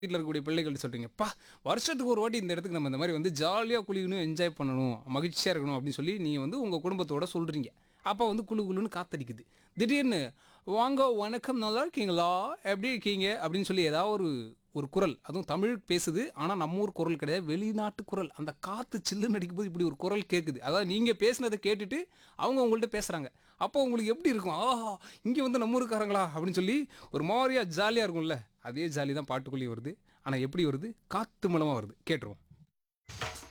வீட்டில் இருக்கக்கூடிய பிள்ளைகள் சொல்றீங்க பா வருஷத்துக்கு ஒரு வாட்டி இந்த இடத்துக்கு நம்ம இந்த மாதிரி வந்து ஜாலியாக குளிக்கணும் என்ஜாய் பண்ணணும் மகிழ்ச்சியாக இருக்கணும் அப்படின்னு சொல்லி நீங்கள் வந்து உங்கள் குடும்பத்தோட சொல்கிறீங்க அப்போ வந்து குளு குளுன்னு காத்தடிக்குது திடீர்னு வாங்க வணக்கம் நல்லா இருக்கீங்களா எப்படி இருக்கீங்க அப்படின்னு சொல்லி ஏதாவது ஒரு ஒரு குரல் அதுவும் தமிழ் பேசுது ஆனால் நம்ம ஊர் குரல் கிடையாது வெளிநாட்டு குரல் அந்த காற்று சில்லுன்னு அடிக்கும்போது இப்படி ஒரு குரல் கேட்குது அதாவது நீங்கள் பேசுனதை கேட்டுட்டு அவங்க உங்கள்கிட்ட பேசுகிறாங்க அப்போ உங்களுக்கு எப்படி இருக்கும் ஆஹா இங்கே வந்து நம்ம ஊருக்காரங்களா அப்படின்னு சொல்லி ஒரு மாதிரியாக ஜாலியாக இருக்கும்ல அதே ஜாலி தான் பாட்டுக்குள்ளேயே வருது ஆனால் எப்படி வருது காற்று மூலமாக வருது கேட்டுருவோம்